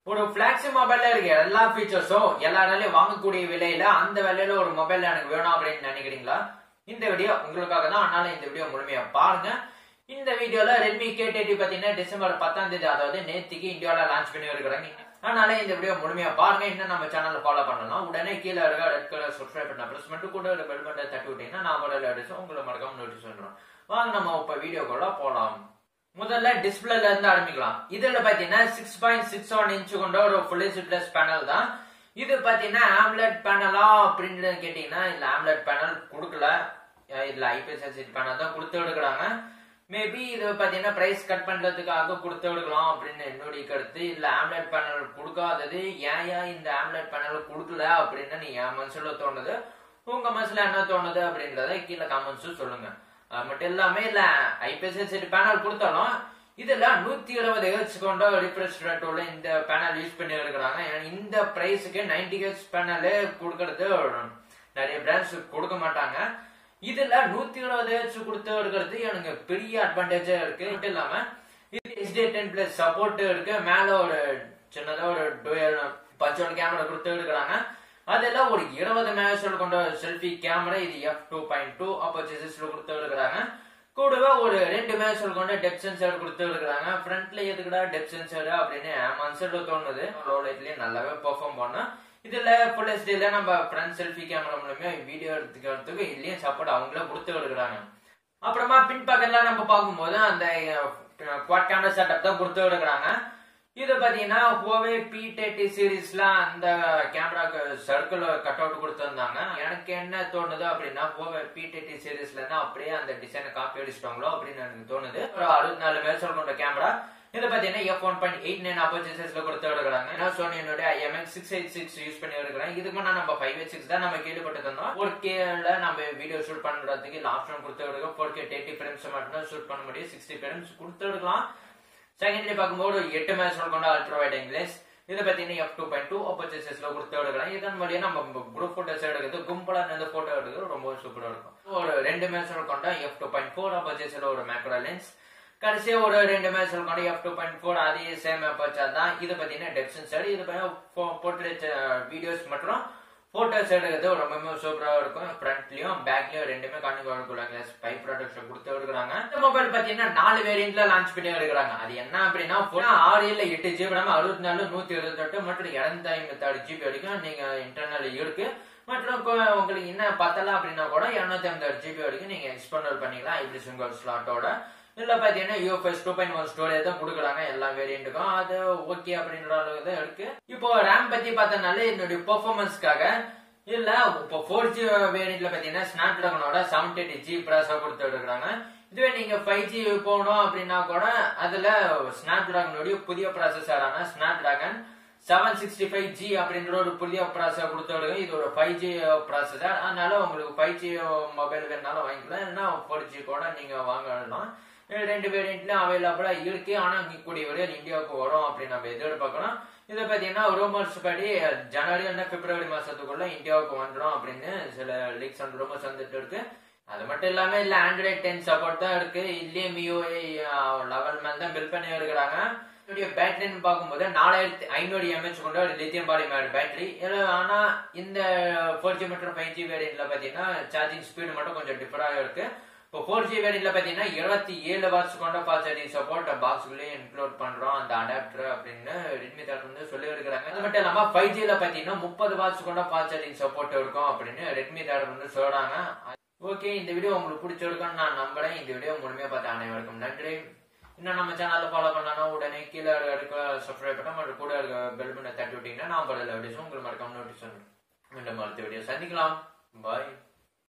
ஒரு பிளாக்ஸி மொபைல்ல இருக்க எல்லா ஃபீச்சர்ஸும் எல்லாராலையும் வாங்கக்கூடிய விலையில அந்த விலையில ஒரு மொபைல் எனக்கு வேணும் அப்படின்னு நினைக்கிறீங்களா இந்த வீடியோ உங்களுக்காக தான் அதனால இந்த வீடியோ முழுமையா பாருங்க இந்த வீடியோல ரெட்மி கே தேர்ட்டி பாத்தீங்கன்னா டிசம்பர் பத்தாம் தேதி அதாவது நேத்திக்கு இந்தியாவில லான்ச் பண்ணி இருக்கிறாங்க அதனால இந்த வீடியோ முழுமையா பாருங்க இன்னும் நம்ம சேனல்ல ஃபாலோ பண்ணலாம் உடனே கீழே இருக்க ரெட் கலர் சப்ஸ்கிரைப் பண்ண பிரஸ் மட்டும் கூட ஒரு பெல் பட்டனை தட்டி விட்டீங்கன்னா நான் ஒரு அடிச்சு உங்களை மறக்காம நோட்டீஸ் பண்ணுறோம் வாங்க நம்ம இப்ப வீடியோக்குள்ள போலாம் முதல்ல டிஸ்பிளேல இருந்து ஆரம்பிக்கலாம் இதுல பாத்தீங்கன்னா six point six one inch கொண்ட ஒரு ஃபுல் ஹெச் பிளஸ் பேனல் தான் இது பாத்தீங்கன்னா ஆம்லெட் பேனலா அப்படின்னு கேட்டீங்கன்னா இதுல ஆம்லெட் பேனல் கொடுக்கல அஹ் இதுல ஐபிஎஸ் எல்சிடி பேனல் தான் கொடுத்து எடுக்கிறாங்க மேபி இது பாத்தீங்கன்னா பிரைஸ் கட் பண்றதுக்காக கொடுத்து எடுக்கலாம் அப்படின்னு என்னுடைய கருத்து இல்ல ஆம்லெட் பேனல் கொடுக்காதது ஏன் ஏன் இந்த ஆம்லெட் பேனல் கொடுக்கல அப்படின்னு நீ என் மனசுல தோணுது உங்க மனசுல என்ன தோணுது அப்படின்றத கீழே காமெண்ட்ஸ் சொல்லுங்க அது மட்டும் இல்லாம இல்ல ஐபிஎஸ் எல்சிடி பேனல் கொடுத்தாலும் இதுல நூத்தி இருபது ஹெர்ட்ஸ் கொண்ட ரிஃப்ரெஷ் ரேட் உள்ள இந்த பேனல் யூஸ் பண்ணி இருக்கிறாங்க இந்த பிரைஸுக்கு நைன்டி ஹெர்ட்ஸ் பேனல் கொடுக்கறது நிறைய பிராண்ட்ஸ் கொடுக்க மாட்டாங்க இதுல நூத்தி இருபது ஹெர்ட்ஸ் கொடுத்து இருக்கிறது எனக்கு பெரிய அட்வான்டேஜா இருக்கு மட்டும் இல்லாம இது எஸ்டி டென் பிளஸ் சப்போர்ட் இருக்கு மேல ஒரு சின்னதா ஒரு டுவல் பஞ்சோல் கேமரா கொடுத்து இருக்கிறாங்க அதெல்லாம் ஒரு இருபது மெகாபிக்சல் கொண்ட செல்ஃபி கேமரா இது எஃப் டூ பாயிண்ட் டூ அப்போசிஸ்ல கொடுத்து இருக்கிறாங்க கூடவே ஒரு ரெண்டு மெகாபிக்சல் கொண்ட டெப் சென்சர் கொடுத்து இருக்கிறாங்க ஃப்ரண்ட்ல எதுக்குடா டெப் சென்சர் அப்படின்னு மனசுல தோணுது லோ லைட்லயே நல்லாவே பெர்ஃபார்ம் பண்ணோம் இதுல ஃபுல் ஹெச்டில நம்ம ஃப்ரண்ட் செல்ஃபி கேமரா மூலமே வீடியோ எடுத்துக்கிறதுக்கு இதுலயும் சப்போர்ட் அவங்களே கொடுத்து எடுக்கிறாங்க அப்புறமா பின்பக்கத்துல நம்ம பார்க்கும்போது அந்த குவாட் கேமரா செட்டப் தான் கொடுத்து எடுக்கிறாங்க இது பாத்தீங்கன்னா ஹோவே பி தேர்ட்டி சீரீஸ்ல அந்த கேமராக்கு சர்க்கிள் கட் அவுட் கொடுத்துருந்தாங்க எனக்கு என்ன தோணுது அப்படின்னா ஹோவே பி தேர்ட்டி சீரீஸ்ல இருந்து அப்படியே அந்த டிசைனை காப்பி அடிச்சிட்டாங்களோ அப்படின்னு எனக்கு தோணுது ஒரு அறுபத்தி நாலு மேசல் கொண்ட கேமரா இது பாத்தீங்கன்னா F one point eight nine அப்போசிஸ்ல கொடுத்து எடுக்கிறாங்க ஏன்னா சோனியோட IMX six eight six use பண்ணி எடுக்கிறேன் இதுக்கு முன்னா நம்ம ஃபைவ் எயிட் சிக்ஸ் தான் நம்ம கேள்விப்பட்டு தந்தோம் ஒரு கேல நம்ம வீடியோ ஷூட் பண்றதுக்கு இல்லை ஆப்ஷன் கொடுத்து எடுக்க ஃபோர் கே தேர்ட்டி ஃபிலிம்ஸ் மட்டும் தான் ஷூட் பண்ண முடியும் சிக்ஸ்டி ஃபிலிம்ஸ் கொடுத்து எடுக்கலாம் செகண்ட்லி பார்க்கும்போது எட்டு மேட்ச் கொண்ட அல்ட்ரா வைட் இங்கிலீஷ் இது பாத்தீங்கன்னா எஃப் டூ பாயிண்ட் டூ அப்போசிஸ்ல கொடுத்து எடுக்கலாம் இதன் வழியா நம்ம குரூப் போட்டோஸ் எடுக்கிறது கும்பலா இருந்து போட்டோ எடுக்கிறது ரொம்ப சூப்பரா இருக்கும் ஒரு ரெண்டு மேட்ச் கொண்ட எஃப் டூ பாயிண்ட் ஃபோர் அப்போசிஸ்ல ஒரு மேக்ரோ லென்ஸ் கடைசியா ஒரு ரெண்டு மேட்ச் கொண்ட எஃப் டூ பாயிண்ட் ஃபோர் அதே சேம் அப்போச்சா தான் இது பாத்தீங்கன்னா டெப் சென்சர் இது போர்ட்ரேட் வீடியோஸ் மற்றும் போட்டோஸ் எடுக்கிறது ரொம்பவே சூப்பரா இருக்கும் ஃப்ரண்ட்லயும் பேக்லயும் ரெண்டுமே கண்ணுக்கு ஸ்பை ப்ராடக்ட்ஸ் கொடுத்து எடுக்கிறாங்க இந்த மொபைல் பாத்தீங்கன்னா நாலு வேரியன்ட்ல லான்ச் பண்ணி எடுக்கிறாங்க அது என்ன அப்படின்னா ஆறு இல்ல எட்டு ஜிபி நம்ம அறுபத்தி நாலு நூத்தி இருபத்தெட்டு மற்றும் இருநூத்தி ஐம்பத்தி ஆறு ஜிபி வரைக்கும் நீங்க இன்டர்னல் இருக்கு மற்றும் உங்களுக்கு என்ன பத்தல அப்படின்னா கூட இருநூத்தி ஐம்பத்தாறு ஜிபி வரைக்கும் நீங்க எக்ஸ்பெண்டர் பண்ணிக்கலாம் இப்படி சிங்கிள் ஸ்லாட்டோட இதுல பாத்தீங்கன்னா UFS two point one storage தான் கொடுக்குறாங்க எல்லா வேரியண்ட்டுக்கும் அது ஓகே அப்படின்ற அளவுக்கு தான் இருக்கு இப்போ ரேம் பத்தி பார்த்தனால என்னுடைய பெர்ஃபார்மன்ஸ்க்காக இல்ல இப்போ ஃபோர் ஜி வேரியண்ட்ல பாத்தீங்கன்னா ஸ்னாப் டிராகனோட செவன் எயிட்டி ஜி ப்ராசர் கொடுத்து எடுக்கிறாங்க இதுவே நீங்க ஃபைவ் ஜி போகணும் அப்படின்னா கூட அதுல ஸ்னாப் டிராகனுடைய புதிய ப்ராசஸரான Snapdragon seven sixty five G அப்படின்ற ஒரு புதிய ப்ராசஸர் கொடுத்து இது ஒரு ஃபைவ் ஜி ப்ராசஸர் அதனால உங்களுக்கு ஃபைவ் ஜி மொபைல் வேணாலும் வாங்கிக்கலாம் இல்லைன்னா ஃபோர் ஜி கூட நீங்க வாங்கலாம் ரெண்டு வேரியண்ட்லயும் அவைலபிளா இருக்கு ஆனா கூடிய வரையில் இந்தியாவுக்கு வரும் அப்படின்னு நம்ம எதிர்பார்க்கலாம் இதை பாத்தீங்கன்னா ரூமர்ஸ் படி ஜனவரி இல்ல பிப்ரவரி மாசத்துக்குள்ள இந்தியாவுக்கு வந்துடும் அப்படின்னு சில லீக்ஸ் அண்ட் ரூமர்ஸ் வந்துட்டு இருக்கு அது மட்டும் இல்லாம இல்ல ஆண்ட்ராய்ட் டென் சப்போர்ட் தான் இருக்கு இல்லையே மியூஐ லெவல் மேல தான் பில் பண்ணி இருக்கிறாங்க இதோடைய பேட்டரின்னு பார்க்கும்போது நாலாயிரத்தி ஐநூறு எம்ஹெச் கொண்ட ஒரு லித்தியம் பாலிமர் பேட்டரி ஆனா இந்த ஃபோர் ஜி மற்றும் ஃபைவ் ஜி வேரியன்ட்ல பாத்தீங்கன்னா சார்ஜிங் ஸ்பீடு மட்டும் கொஞ்சம் டிஃபரா இருக்கு இப்போ ஃபோர் ஜி வேரியன்ட்ல பாத்தீங்கன்னா இருபத்தி ஏழு வாட்ஸ் கொண்ட ஃபாஸ்ட் சார்ஜிங் சப்போர்ட் பாக்ஸ்குள்ளேயே இன்க்ளூட் பண்றோம் அந்த அடாப்டர் அப்படின்னு ரெட்மி தரப்பு வந்து சொல்லி இருக்கிறாங்க அது மட்டும் இல்லாம ஃபைவ் ஜில பாத்தீங்கன்னா முப்பது வாட்ஸ் கொண்ட ஃபாஸ்ட் சார்ஜிங் சப்போர்ட் இருக்கும் அப்படின்னு ரெட்மி தரப்பு வந்து சொல்றாங்க ஓகே இந்த வீடியோ உங்களுக்கு பிடிச்சிருக்கும்னு நான் நம்புறேன் இந்த வீடியோ முழுமையா பார்த்த அனைவருக்கும் நன்றி இன்னும் நம்ம சேனல்ல ஃபாலோ பண்ணலாம் உடனே கீழே இருக்க சப்ஸ்கிரைப் பண்ண மற்றும் கூட இருக்க பெல் பண்ண தட்டி விட்டீங்கன்னா நான் படல வீடியோஸ் உங்களுக்கு மறக்காம நோட்டீஸ் மீண்டும் அடுத்த வீடியோ சந்திக்கலாம் பாய்